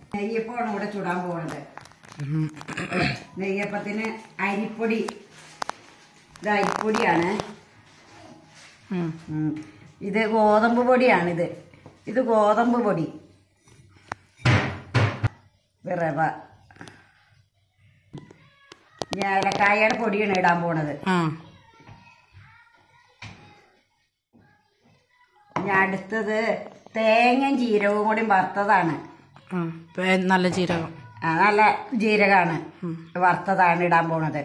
നെയ്യപ്പമാണ് ഇവിടെ ചുടാൻ പോകുന്നത് നെയ്യപ്പത്തിന് അരിപ്പൊടി ഇത് അരിപ്പൊടിയാണ് ഉം. ഉം. ഇത് ഗോതമ്പ് പൊടിയാണിത് ഇത് ഗോതമ്പ് പൊടി ഇത് റവ ഇനി ഏലക്കായയുടെ പൊടിയാണ് ഇടാൻ പോണത് ആ ഇനി അടുത്തത് തേങ്ങയും ജീരകവും കൂടി വറുത്തതാണ് ആ പേ- നല്ല ജീരകം ആ, നല്ല ജീരകമാണ് വറുത്തതാണ് ഇടാൻ പോണത്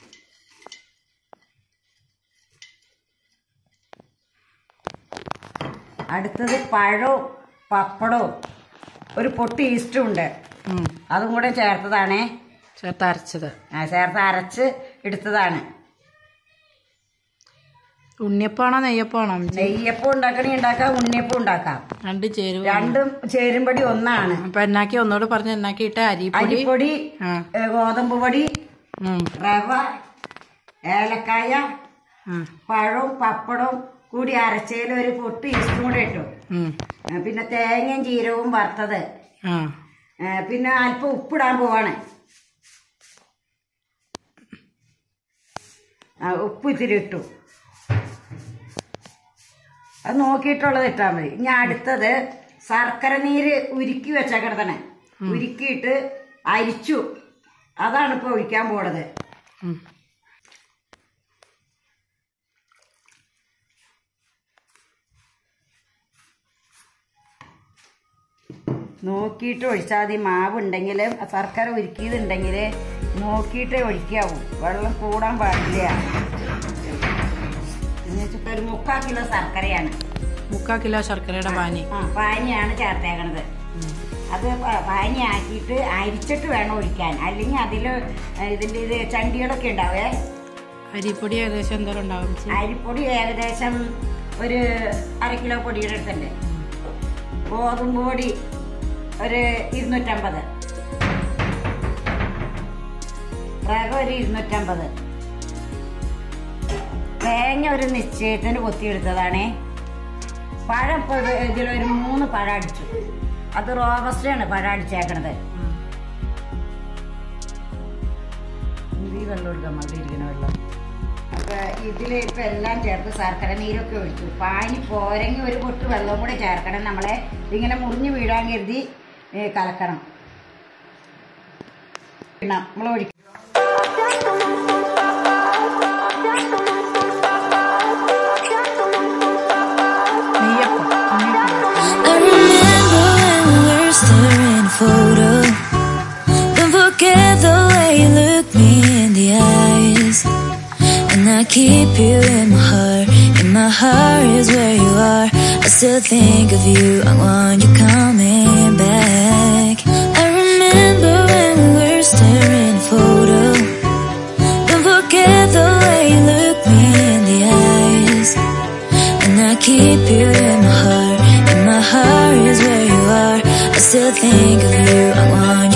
അടുത്തത് പഴവും പപ്പടവും ഒരു പൊട്ടി ഈസ്റ്റും ഉണ്ട് ഉം. അതും കൂടെ ചേർത്തതാണേ ചേർത്ത് അരച്ചത് ആ, ചേർത്ത് അരച്ച് എടുത്തതാണ് ഉണ്ണിയപ്പാണോ നെയ്യപ്പാണോ നെയ്യപ്പം ഉണ്ടാക്കണേ ഉണ്ടാക്കാം ഉണ്ണിയപ്പം ഉണ്ടാക്കാം രണ്ട് ചേരുവ രണ്ടും ചേരുമ്പടി ഒന്നാണ് അപ്പൊ എന്നാക്കി ഒന്നുകൂടെ പറഞ്ഞ് എന്നാക്കിയിട്ട് അരിപ്പൊടി അരിപ്പൊടി ആ ഏ, ഗോതമ്പ് പൊടി ഉം. റവ ഏലക്കായ ആ. പഴവും പപ്പടവും കൂടി അരച്ചതിൽ ഒരു പൊട്ട് ഈസ്റ്റും കൂടെ ഇട്ടു ഉം. ഏ, പിന്നെ തേങ്ങയും ജീരകവും വറുത്തത് ആ ഏ, പിന്നെ അല്പം ഉപ്പിടാൻ പോവാണ് ആ ഉപ്പ് ഇത്തിരി ഇട്ടു അത് നോക്കിയിട്ടുള്ളത് ഇട്ടാൽ മതി ഇനി അടുത്തത് ശർക്കര നീര് ഉരുക്കി വെച്ചേക്കണതന്നെ ഉരുക്കിയിട്ട് അരിച്ചു അതാണ് ഇപ്പൊ ഒഴിക്കാൻ പോണത് ഉം. നോക്കിയിട്ട് ഒഴിച്ചാൽ മതി മാവ് ഉണ്ടെങ്കിൽ ശർക്കര ഉരുക്കിയതുണ്ടെങ്കിൽ നോക്കിയിട്ടേ ഒഴിക്കാവൂ വെള്ളം കൂടാൻ പാടില്ല എന്ന് വെച്ചിട്ട് ഒരു മുക്കാൽ കിലോ ശർക്കരയാണ് മുക്കാ കിലോ ശർക്കരയുടെ പാനി ആ പാനിയാണ് ചേർത്തേക്കണത് അത് പ- പാനി ആക്കിയിട്ട് അരിച്ചിട്ട് വേണം ഒഴിക്കാൻ അല്ലെങ്കിൽ അതിൽ ഇതിൻ്റെ ഇത് ചണ്ടികളൊക്കെ ഉണ്ടാവേ അരിപ്പൊടി ഏകദേശം എന്തോരം ഉണ്ടാവും ചേച്ചി? അരിപ്പൊടി ഏകദേശം ഒരു അര കിലോ പൊടിയുടെ അടുത്തുണ്ട് ഗോതമ്പ് പൊടി ഒരു ഇരുന്നൂറ്റമ്പത് റവ ഒരു ഇരുന്നൂറ്റമ്പത് തേങ്ങ ഒരു നിശ്ചയത്തിന് കൊത്തിയെടുത്തതാണേ പഴം ഇപ്പോൾ ഇതിലൊരു മൂന്ന് പഴം അടിച്ചു അത് റോബസ്റ്റാണ് പഴം അടിച്ചേക്കണത് ഉം. ഈ വെള്ളം എടുക്കാം അവിടെ ഇരിക്കണ വെള്ളം അപ്പൊ ഇതിൽ ഇപ്പൊ എല്ലാം ചേർത്ത് ശർക്കര നീരൊക്കെ ഒഴിച്ചു പാനി പോരെങ്കിൽ ഒരു പൊട്ട് വെള്ളവും കൂടെ ചേർക്കണം നമ്മളെ ഇങ്ങനെ മുറിഞ്ഞു വീഴാൻ കരുതി ഏ, കലക്കണം നമ്മൾ ഒഴിക്കും നെയ്യപ്പം ഉണ്ണിയപ്പം. I remember when we were staring a photo. Don't forget the way you look me in the eyes. And I keep you in my heart. And my heart is where you are. I still think of you. I want you coming back. I remember when we were staring a photo. Don't forget the way you look me in the eyes. And I keep you in my heart, and my heart is where you are. I still think of you. I want